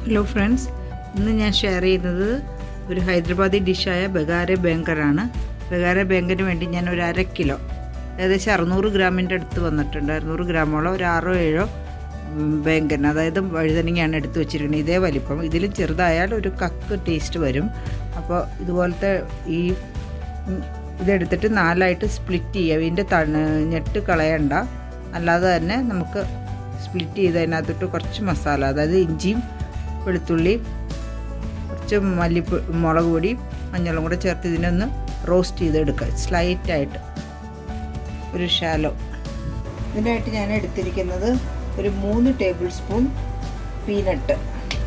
hello friends ഇന്ന് ഞാൻ share ചെയ്യുന്നത് ഒരു ഹൈദരാബാദി ഡിഷായ ബഗാര ബേങ്കറാണ് ബഗാര ബേങ്കറിന് വേണ്ടി ഞാൻ ഒരു അര കിലോ ഏകദേശം അറുന്നൂറ് ഗ്രാമിൻ്റെ അടുത്ത് വന്നിട്ടുണ്ട് അറുന്നൂറ് ഗ്രാമോളം ഒരു ആറോ ഏഴോ ബേങ്കറിന് അതായത് വഴുതനങ്ങയാണ് എടുത്ത് വെച്ചിരിക്കുന്നത് ഇതേ വലിപ്പം ഇതിലും ചെറുതായാൽ ഒരു കക്ക് ടേസ്റ്റ് വരും അപ്പോൾ ഇതുപോലത്തെ ഈ ഉം, ഇതെടുത്തിട്ട് നാലായിട്ട് സ്പ്ലിറ്റ് ചെയ്യുക ഇതിൻ്റെ തണ് ഞെട്ട് കളയണ്ട അല്ലാതെ തന്നെ നമുക്ക് സ്പ്ലിറ്റ് ചെയ്ത് അതിനകത്തോട്ട് കുറച്ച് മസാല അതായത് ഇഞ്ചിയും വെളുത്തുള്ളി കുറച്ച് മല്ലിപ്പൊടി മുളക് പൊടി മഞ്ഞളും കൂടെ ചേർത്ത് ഇതിനൊന്ന് റോസ്റ്റ് ചെയ്തെടുക്കുക സ്ലൈറ്റായിട്ട് ഒരു ഷാലോ ഇതിനായിട്ട് ഞാൻ എടുത്തിരിക്കുന്നത് ഒരു മൂന്ന് ടേബിൾ സ്പൂൺ പീനട്ട്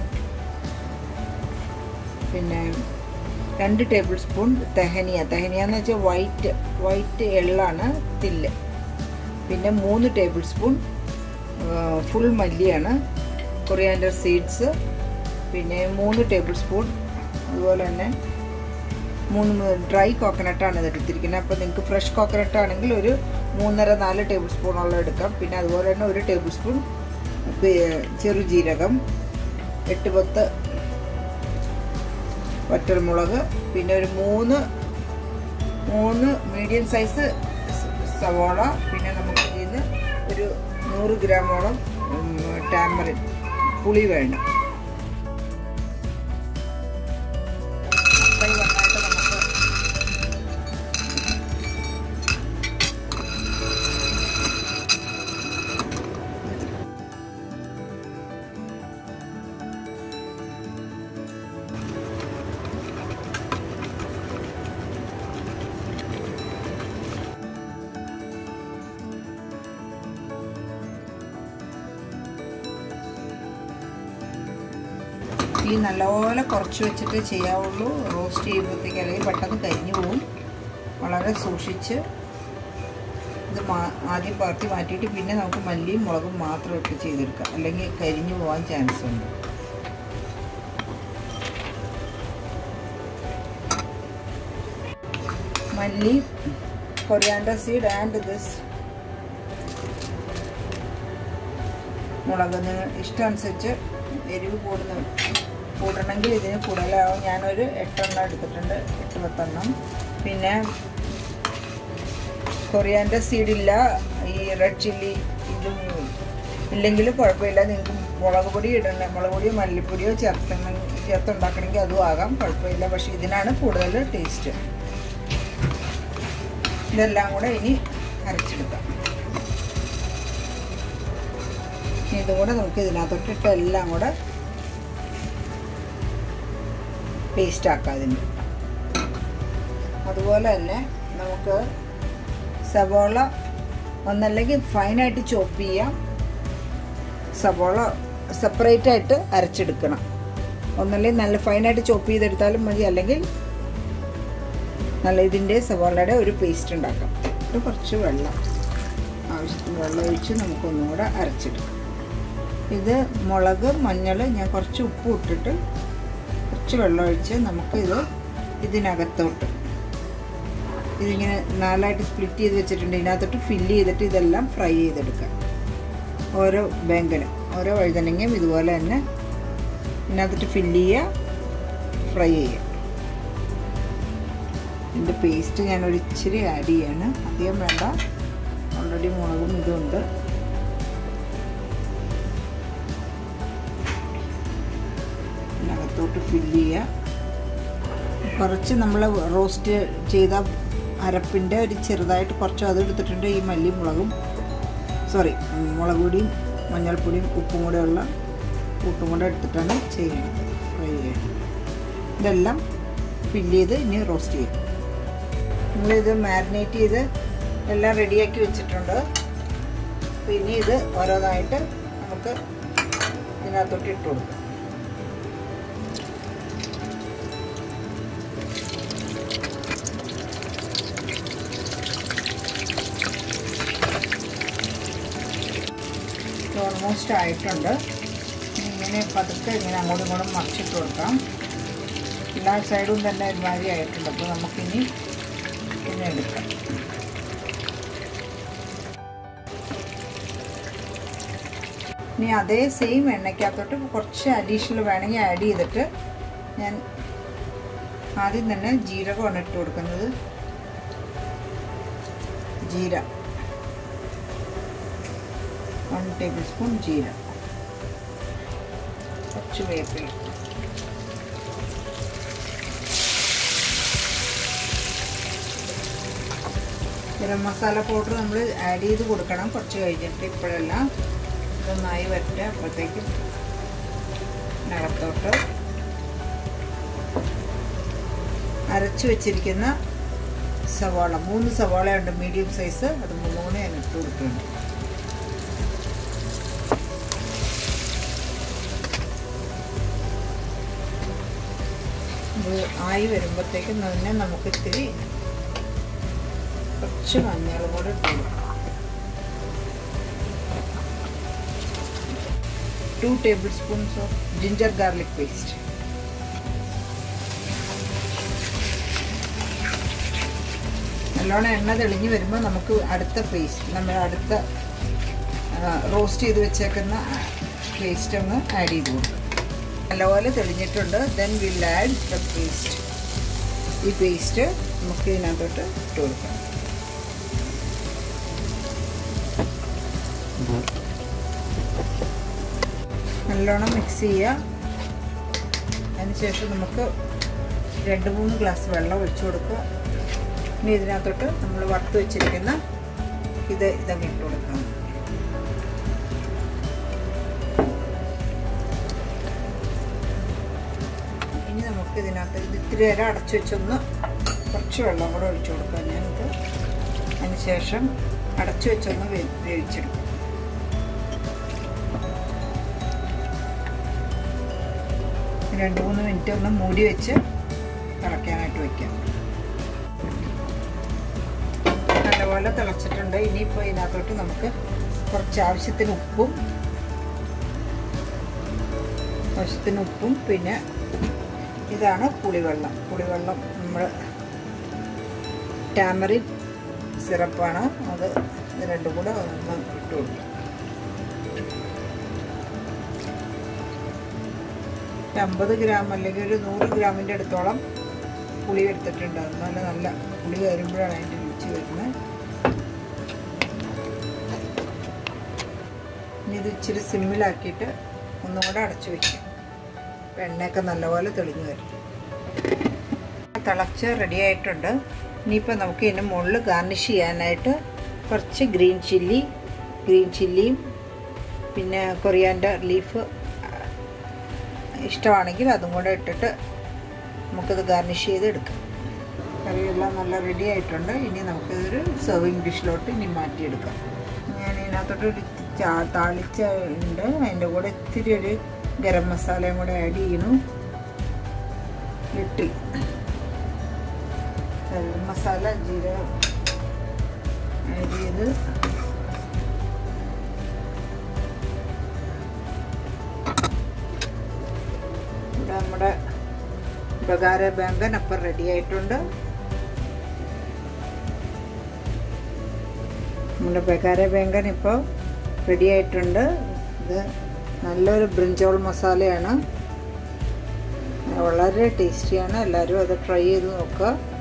പിന്നെ രണ്ട് ടേബിൾ സ്പൂൺ തെഹനിയ തെഹനിയ എന്ന് വെച്ചാൽ വൈറ്റ് വൈറ്റ് എള്ളാണ് തില്ല് പിന്നെ മൂന്ന് ടേബിൾ സ്പൂൺ ഫുൾ മല്ലിയാണ് കൊറിയാൻഡർ സീഡ്സ് പിന്നെ മൂന്ന് ടേബിൾ സ്പൂൺ അതുപോലെ തന്നെ മൂന്ന് ഡ്രൈ കോക്കനട്ടാണ് ഇത് എടുത്തിരിക്കുന്നത് അപ്പോൾ നിങ്ങൾക്ക് ഫ്രഷ് കോക്കനട്ട് ആണെങ്കിൽ ഒരു മൂന്നര നാല് ടേബിൾ സ്പൂണോളം എടുക്കാം പിന്നെ അതുപോലെ തന്നെ ഒരു ടേബിൾ സ്പൂൺ ചെറുജീരകം എട്ട് പത്ത് വറ്റൽമുളക് പിന്നെ ഒരു മൂന്ന് മൂന്ന് മീഡിയം സൈസ് സവോള പിന്നെ നമുക്ക് ഇതിന് ഒരു നൂറ് ഗ്രാമോളം ടാമറിൻ പുളി വേണം ഫ്രൈ നന്നായിട്ട് നമുക്ക് ഈ നല്ലപോലെ കുറച്ച് വെച്ചിട്ട് ചെയ്യാവുള്ളൂ റോസ്റ്റ് ചെയ്യുമ്പോഴത്തേക്ക് അല്ലെങ്കിൽ പെട്ടെന്ന് കരിഞ്ഞു പോകും വളരെ സൂക്ഷിച്ച് ഇത് മാ ആദ്യം പറത്തി മാറ്റിയിട്ട് പിന്നെ നമുക്ക് മല്ലിയും മുളകും മാത്രം ഇട്ട് ചെയ്തെടുക്കാം അല്ലെങ്കിൽ കരിഞ്ഞു പോകാൻ ചാൻസ് ഉണ്ട് മല്ലി കൊറിയാൻഡർ സീഡ് ആൻഡ് ദിസ് മുളക് നിങ്ങൾ ഇഷ്ടമനുസരിച്ച് എരിവ് കൂടുന്ന കൂടണമെങ്കിൽ ഇതിന് കൂടുതലാവും ഞാനൊരു എട്ടെണ്ണം എടുത്തിട്ടുണ്ട് എട്ട് പത്തെണ്ണം പിന്നെ കൊറിയാൻ്റെ സീഡില്ല ഈ റെഡ് ചില്ലി ഇതും ഇല്ലെങ്കിലും കുഴപ്പമില്ല നിങ്ങൾക്ക് മുളക് പൊടി ഇടണ മുളക് പൊടിയോ മല്ലിപ്പൊടിയോ ചേർത്തണം ചേർത്തുണ്ടാക്കണമെങ്കിൽ അതും ആകാം കുഴപ്പമില്ല പക്ഷേ ഇതിനാണ് കൂടുതൽ ടേസ്റ്റ് ഇതെല്ലാം കൂടെ ഇനി അരച്ചെടുക്കാം ഇതും കൂടെ നമുക്ക് ഇതിനകത്തോട്ടിട്ട് എല്ലാം കൂടെ പേസ്റ്റ് ആക്കാം അതിന് അതുപോലെ തന്നെ നമുക്ക് സവോള ഒന്നല്ലെങ്കിൽ ഫൈനായിട്ട് ചോപ്പ് ചെയ്യാം സവോള സെപ്പറേറ്റ് ആയിട്ട് അരച്ചെടുക്കണം ഒന്നല്ലെങ്കിൽ നല്ല ഫൈനായിട്ട് ചോപ്പ് ചെയ്തെടുത്താലും മതി അല്ലെങ്കിൽ നല്ല ഇതിൻ്റെ സവോളയുടെ ഒരു പേസ്റ്റ് ഉണ്ടാക്കാം എന്നിട്ട് കുറച്ച് വെള്ളം ആവശ്യത്തിന് വെള്ളം ഒഴിച്ച് നമുക്കൊന്നും കൂടെ അരച്ചെടുക്കാം ഇത് മുളക് മഞ്ഞൾ ഞാൻ കുറച്ച് ഉപ്പ് ഇട്ടിട്ട് കുറച്ച് വെള്ളം ഒഴിച്ച് നമുക്കിത് ഇതിനകത്തോട്ട് ഇതിങ്ങനെ നാലായിട്ട് സ്പ്ലിറ്റ് ചെയ്ത് വെച്ചിട്ടുണ്ട് ഇതിനകത്തോട്ട് ഫില്ല് ചെയ്തിട്ട് ഇതെല്ലാം ഫ്രൈ ചെയ്തെടുക്കാം ഓരോ ബേങ്കനും ഓരോ വഴുതനങ്ങയും ഇതുപോലെ തന്നെ ഇതിനകത്തോട്ട് ഫില്ല് ചെയ്യുക ഫ്രൈ ചെയ്യുക ഇതിൻ്റെ പേസ്റ്റ് ഞാൻ ഒരു ഇച്ചിരി ആഡ് ചെയ്യാണ് അധികം വേണ്ട ഓൾറെഡി മുളകും ഇതുണ്ട് ഇതിനകത്തോട്ട് ഫില്ല് ചെയ്യുക കുറച്ച് നമ്മൾ റോസ്റ്റ് ചെയ്ത അരപ്പിൻ്റെ ഒരു ചെറുതായിട്ട് കുറച്ച് അത് എടുത്തിട്ടുണ്ട് ഈ മല്ലി മുളകും സോറി മുളക് പൊടിയും മഞ്ഞൾപ്പൊടിയും ഉപ്പും കൂടെ ഉള്ള കൂട്ടും കൂടെ എടുത്തിട്ടാണ് ചെയ്യുന്നത് ഫ്രൈ ചെയ്യുന്നത് ഇതെല്ലാം ഫില്ല് ചെയ്ത് ഇനി റോസ്റ്റ് ചെയ്യും നമ്മളിത് മാരിനേറ്റ് ചെയ്ത് എല്ലാം റെഡിയാക്കി വെച്ചിട്ടുണ്ട് പിന്നെ ഇത് ഓരോന്നായിട്ട് നമുക്ക് ഇതിനകത്തോട്ട് ഇട്ട് കൊടുക്കാം ഓൾമോസ്റ്റ് ആയിട്ടുണ്ട് ഇങ്ങനെ പതുക്കെ ഇങ്ങനെ അങ്ങോട്ടും ഇങ്ങോട്ടും മറിച്ചിട്ട് കൊടുക്കാം എല്ലാ സൈഡും തന്നെ ഒരുമാതിരി ആയിട്ടുണ്ട് അപ്പോൾ നമുക്കിനി പിന്നെ എടുക്കാം ഇനി അതേ സെയിം എണ്ണയ്ക്കകത്തോട്ട് കുറച്ച് അഡീഷണൽ വേണമെങ്കിൽ ആഡ് ചെയ്തിട്ട് ഞാൻ ആദ്യം തന്നെ ജീരകമാണ് ഇട്ട് കൊടുക്കുന്നത് jeera one tablespoon jeera കുറച്ച് വേപ്പില ഗരം മസാല പൗഡർ നമ്മൾ ആഡ് ചെയ്ത് കൊടുക്കണം കുറച്ച് കഴിഞ്ഞിട്ട് ഇപ്പോഴല്ല ഇതൊന്നായി വരട്ടെ അപ്പോഴത്തേക്കും നിലത്തോട്ട് അരച്ചു വെച്ചിരിക്കുന്ന സവാള മൂന്ന് സവാള ഉണ്ട് മീഡിയം സൈസ് അത് മൂന്ന് ഞാൻ ഇട്ട് കൊടുക്കുന്നുണ്ട് ഇത് ആയി വരുമ്പോഴത്തേക്കും തന്നെ നമുക്ക് ഇത്തിരി കുറച്ച് മഞ്ഞളും കൂടെ ഇട്ട് കൊടുക്കാം two tablespoons of ginger garlic paste നല്ലോണം എണ്ണ തെളിഞ്ഞ് വരുമ്പോൾ നമുക്ക് അടുത്ത പേസ്റ്റ് നമ്മൾ അടുത്ത റോസ്റ്റ് ചെയ്ത് വെച്ചേക്കുന്ന പേസ്റ്റ് ഒന്ന് ആഡ് ചെയ്ത് കൊടുക്കും നല്ലപോലെ തെളിഞ്ഞിട്ടുണ്ട് then will add the paste ഈ പേസ്റ്റ് നമുക്ക് ഇതിനകത്തോട്ട് ഇട്ട് കൊടുക്കാം നല്ലോണം മിക്സ് ചെയ്യുക അതിനുശേഷം നമുക്ക് രണ്ട് മൂന്ന് ഗ്ലാസ് വെള്ളം ഒഴിച്ചു കൊടുക്കുക ഇനി ഇതിനകത്തോട്ട് നമ്മൾ വറുത്ത് വെച്ചിരിക്കുന്ന ഇത് ഇതങ്ങ് ഇട്ട് കൊടുക്കാം ഇനി നമുക്ക് ഇതിനകത്ത് ഇത് ഇത്തിരി നേരം അടച്ചു വെച്ചൊന്ന് കുറച്ച് വെള്ളം കൂടെ ഒഴിച്ചു കൊടുക്കാം ഞാനിത് അതിന് ശേഷം അടച്ചു വെച്ചൊന്ന് വേവിച്ചെടുക്കും രണ്ട് മൂന്ന് മിനിറ്റ് ഒന്ന് മൂടി വെച്ച് തിളയ്ക്കാനായിട്ട് വയ്ക്കാം നല്ലപോലെ തിളച്ചിട്ടുണ്ട് ഇനിയിപ്പോൾ ഇതിനകത്തോട്ട് നമുക്ക് കുറച്ച് ആവശ്യത്തിന് ഉപ്പും ആവശ്യത്തിന് ഉപ്പും പിന്നെ ഇതാണ് പുളിവെള്ളം പുളിവെള്ളം നമ്മൾ ടാമറിൻ സിറപ്പാണ് അത് ഇത് രണ്ടും കൂടെ ഒന്ന് ഇട്ട് കൊടുക്കും അമ്പത് ഗ്രാം അല്ലെങ്കിൽ ഒരു നൂറ് ഗ്രാമിൻ്റെ അടുത്തോളം പുളി എടുത്തിട്ടുണ്ട് നല്ല നല്ല പുളി വരുമ്പോഴാണ് അതിൻ്റെ രുചി വരുന്നത് ഇനി ഇത് ഇച്ചിരി സിമ്മിലാക്കിയിട്ട് ഒന്നും കൂടെ അടച്ചു വയ്ക്കും അപ്പോൾ എണ്ണയൊക്കെ നല്ലപോലെ തെളിഞ്ഞു വരും തിളച്ച് റെഡി ആയിട്ടുണ്ട് ഇനിയിപ്പോൾ നമുക്ക് ഇതിൻ്റെ മുകളിൽ ഗാർണിഷ് ചെയ്യാനായിട്ട് കുറച്ച് ഗ്രീൻ ചില്ലി ഗ്രീൻ ചില്ലിയും പിന്നെ കൊറിയാൻഡർ ലീഫ് ഇഷ്ടമാണെങ്കിൽ അതും കൂടെ ഇട്ടിട്ട് നമുക്കിത് ഗാർണിഷ് ചെയ്ത് എടുക്കാം കറിയെല്ലാം നല്ല റെഡി ആയിട്ടുണ്ട് ഇനി നമുക്കിതൊരു സെർവിങ് ഡിഷിലോട്ട് ഇനി മാറ്റിയെടുക്കാം ഞാൻ ഇതിനകത്തോട്ട് ഒരു താളിച്ച ഉണ്ട് അതിൻ്റെ കൂടെ ഇത്തിരി ഒരു ഗരം മസാലയും കൂടെ ആഡ് ചെയ്യണു ലിറ്റിൽ ഗരം മസാല ജീരകം ആഡ് ചെയ്ത് ഇവിടെ നമ്മുടെ ബഗാര ബാങ്കൻ അപ്പം റെഡി ആയിട്ടുണ്ട് നമ്മുടെ ബഗാര ബാങ്കൻ ഇപ്പോൾ റെഡി ആയിട്ടുണ്ട് ഇത് നല്ലൊരു ബ്രിഞ്ചോൾ മസാലയാണ് വളരെ ടേസ്റ്റിയാണ് എല്ലാവരും അത് ട്രൈ ചെയ്ത് നോക്കുക